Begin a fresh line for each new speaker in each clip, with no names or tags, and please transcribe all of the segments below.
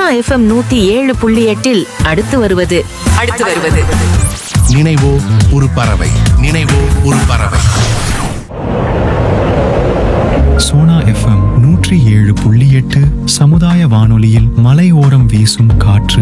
FM நூத்தி ஏழு புள்ளி எட்டில் அடுத்து வருவது
அடுத்து வருவது
நினைவோ ஒரு பறவை நினைவோ ஒரு பறவை
சோனா எஃப்எம் நூற்றி ஏழு புள்ளி எட்டு சமுதாய வானொலியில் மலையோரம் வீசும் காற்று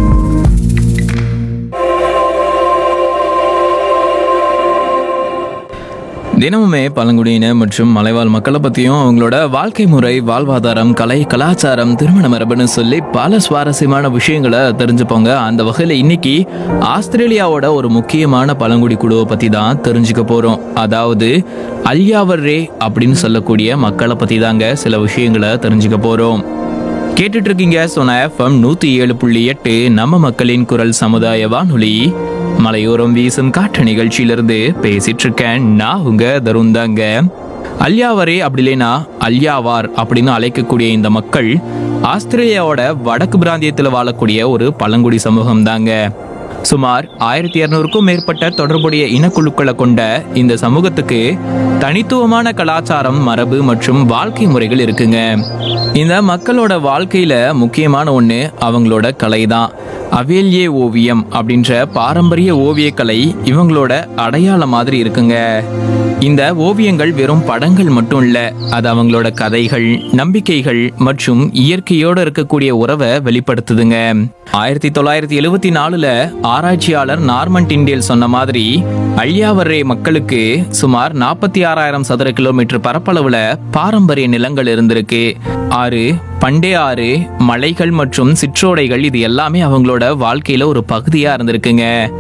தினமுமே பழங்குடியின மற்றும் மலைவாழ் மக்களை பற்றியும் அவங்களோட வாழ்க்கை முறை வாழ்வாதாரம் கலை கலாச்சாரம் திருமண மரபுன்னு சொல்லி பல சுவாரஸ்யமான விஷயங்களை தெரிஞ்சுப்போங்க அந்த வகையில் இன்னைக்கு ஆஸ்திரேலியாவோட ஒரு முக்கியமான பழங்குடி குழுவை பற்றி தான் தெரிஞ்சுக்க போகிறோம் அதாவது அல்யாவர் ரே அப்படின்னு சொல்லக்கூடிய மக்களை பற்றி தாங்க சில விஷயங்களை தெரிஞ்சுக்க போகிறோம் கேட்டுட்டு இருக்கீங்க சொன்ன எஃப்எம் நூத்தி ஏழு புள்ளி எட்டு நம்ம மக்களின் குரல் சமுதாய வானொலி மலையோரம் வீசும் காற்று நிகழ்ச்சியிலிருந்து பேசிட்டு இருக்கேன் நான் உங்க தருந்தாங்க அல்யாவரே அப்படி இல்லைன்னா அல்யாவார் அப்படின்னு அழைக்கக்கூடிய இந்த மக்கள் ஆஸ்திரேலியாவோட வடக்கு பிராந்தியத்தில் வாழக்கூடிய ஒரு பழங்குடி சமூகம் தாங்க சுமார் ஆயிரத்தி இரநூறுக்கும் மேற்பட்ட தொடர்புடைய இனக்குழுக்களை கொண்ட இந்த சமூகத்துக்கு தனித்துவமான கலாச்சாரம் மரபு மற்றும் வாழ்க்கை முறைகள் இருக்குங்க இந்த மக்களோட வாழ்க்கையில முக்கியமான ஒண்ணு அவங்களோட கலை தான் அவேல்யே ஓவியம் அப்படின்ற பாரம்பரிய ஓவியக்கலை இவங்களோட அடையாளம் மாதிரி இருக்குங்க இந்த ஓவியங்கள் வெறும் படங்கள் மட்டும் இல்ல அது அவங்களோட கதைகள் நம்பிக்கைகள் மற்றும் இயற்கையோட இருக்கக்கூடிய உறவை வெளிப்படுத்துதுங்க ஆயிரத்தி தொள்ளாயிரத்தி எழுவத்தி நாலுல ஆராய்ச்சியாளர் நார்மன் டிண்டேல் சொன்ன மாதிரி அழியாவரே மக்களுக்கு சுமார் நாற்பத்தி ஆறாயிரம் சதுர கிலோமீட்டர் பரப்பளவுல பாரம்பரிய நிலங்கள் இருந்திருக்கு ஆறு பண்டே ஆறு மலைகள் மற்றும் சிற்றோடைகள் இது எல்லாமே அவங்களோட வாழ்க்கையில ஒரு பகுதியா இருந்திருக்குங்க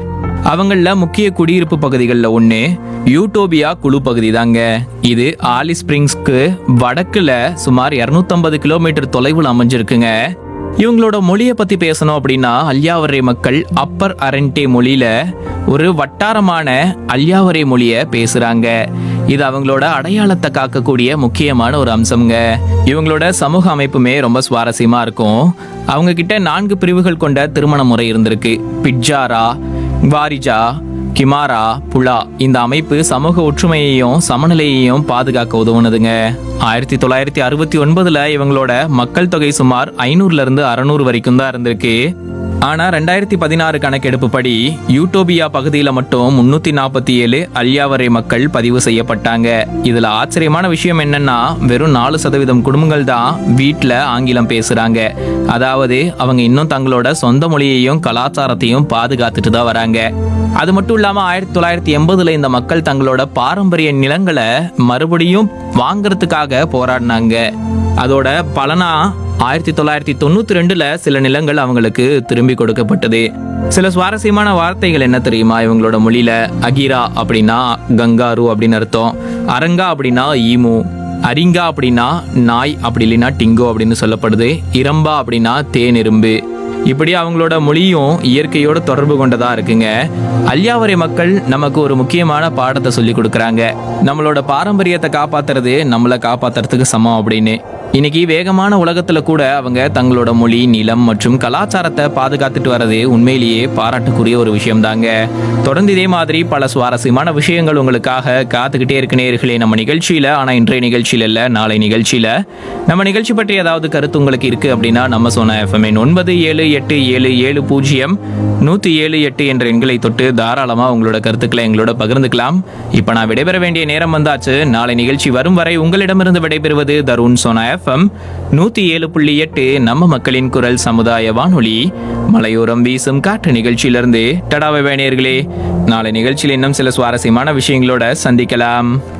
அவங்கள முக்கிய குடியிருப்பு பகுதிகளில் ஒன்று யூட்டோபியா குழு பகுதி தாங்க இது ஆலி ஸ்பிரிங்ஸ்க்கு வடக்குல சுமார் 250 கிலோமீட்டர் தொலைவில் அமைஞ்சிருக்குங்க இவங்களோட மொழியை பத்தி பேசணும் அப்படின்னா அல்யாவரே மக்கள் அப்பர் அரண்டே மொழியில ஒரு வட்டாரமான அல்யாவரே மொழியை பேசுறாங்க இது அவங்களோட அடையாளத்தை காக்கக்கூடிய முக்கியமான ஒரு அம்சம்ங்க இவங்களோட சமூக அமைப்புமே ரொம்ப சுவாரஸ்யமா இருக்கும் அவங்க கிட்ட நான்கு பிரிவுகள் கொண்ட திருமண முறை இருந்திருக்கு பிட்ஜாரா வாரிஜா கிமாரா புலா இந்த அமைப்பு சமூக ஒற்றுமையையும் சமநிலையையும் பாதுகாக்க உதவுனதுங்க ஆயிரத்தி தொள்ளாயிரத்தி அறுபத்தி ஒன்பதுல இவங்களோட மக்கள் தொகை சுமார் ஐநூறுல இருந்து அறநூறு வரைக்கும் தான் இருந்திருக்கு ஆனா ரெண்டாயிரத்தி பதினாறு கணக்கெடுப்புப்படி யூட்டோபியா பகுதியில மட்டும் முன்னூத்தி நாற்பத்தி ஏழு அல்யாவரை மக்கள் பதிவு செய்யப்பட்டாங்க இதுல ஆச்சரியமான விஷயம் என்னன்னா வெறும் நாலு சதவீதம் குடும்பங்கள் தான் வீட்ல ஆங்கிலம் பேசுறாங்க அதாவது அவங்க இன்னும் தங்களோட சொந்த மொழியையும் கலாச்சாரத்தையும் பாதுகாத்துட்டு தான் வராங்க அது மட்டும் இல்லாம ஆயிரத்தி தொள்ளாயிரத்தி எண்பதுல இந்த மக்கள் தங்களோட பாரம்பரிய நிலங்களை மறுபடியும் வாங்குறதுக்காக போராடினாங்க அதோட பலனா ஆயிரத்தி தொள்ளாயிரத்தி தொண்ணூத்தி ரெண்டுல சில நிலங்கள் அவங்களுக்கு திரும்பி கொடுக்கப்பட்டது சில சுவாரஸ்யமான வார்த்தைகள் என்ன தெரியுமா இவங்களோட மொழியில அகிரா அப்படின்னா கங்காரு அப்படின்னு அர்த்தம் அரங்கா அப்படின்னா ஈமு அரிங்கா அப்படின்னா நாய் அப்படி இல்லைன்னா டிங்கோ அப்படின்னு சொல்லப்படுது இரம்பா அப்படின்னா தேன் எறும்பு இப்படி அவங்களோட மொழியும் இயற்கையோட தொடர்பு கொண்டதா இருக்குங்க அல்யாவரை மக்கள் நமக்கு ஒரு முக்கியமான பாடத்தை சொல்லி கொடுக்குறாங்க நம்மளோட பாரம்பரியத்தை காப்பாத்துறது நம்மளை காப்பாத்துறதுக்கு சமம் அப்படின்னு இன்னைக்கு வேகமான உலகத்துல கூட அவங்க தங்களோட மொழி நிலம் மற்றும் கலாச்சாரத்தை பாதுகாத்துட்டு வர்றது உண்மையிலேயே பாராட்டுக்குரிய ஒரு விஷயம் தாங்க தொடர்ந்து இதே மாதிரி பல சுவாரஸ்யமான விஷயங்கள் உங்களுக்காக காத்துக்கிட்டே இருக்கு நேர்களே நம்ம நிகழ்ச்சியில ஆனா இன்றைய நிகழ்ச்சியில இல்ல நாளை நிகழ்ச்சியில நம்ம நிகழ்ச்சி பற்றி ஏதாவது கருத்து உங்களுக்கு இருக்கு அப்படின்னா நம்ம சொன்ன எஃப்எம்என் ஒன்பது ஏழு எட்டு ஏழு ஏழு பூஜ்ஜியம் நூத்தி ஏழு எட்டு என்ற எண்களை தொட்டு தாராளமா உங்களோட கருத்துக்களை எங்களோட பகிர்ந்துக்கலாம் இப்ப நான் விடைபெற வேண்டிய நேரம் வந்தாச்சு நாளை நிகழ்ச்சி வரும் வரை உங்களிடமிருந்து விடைபெறுவது தருண் சோனா எஃப்எம் நூத்தி ஏழு புள்ளி எட்டு நம்ம மக்களின் குரல் சமுதாய வானொலி மலையோரம் வீசும் காற்று நிகழ்ச்சியிலிருந்து டடாவை வேணியர்களே நாளை நிகழ்ச்சியில் இன்னும் சில சுவாரஸ்யமான விஷயங்களோட சந்திக்கலாம்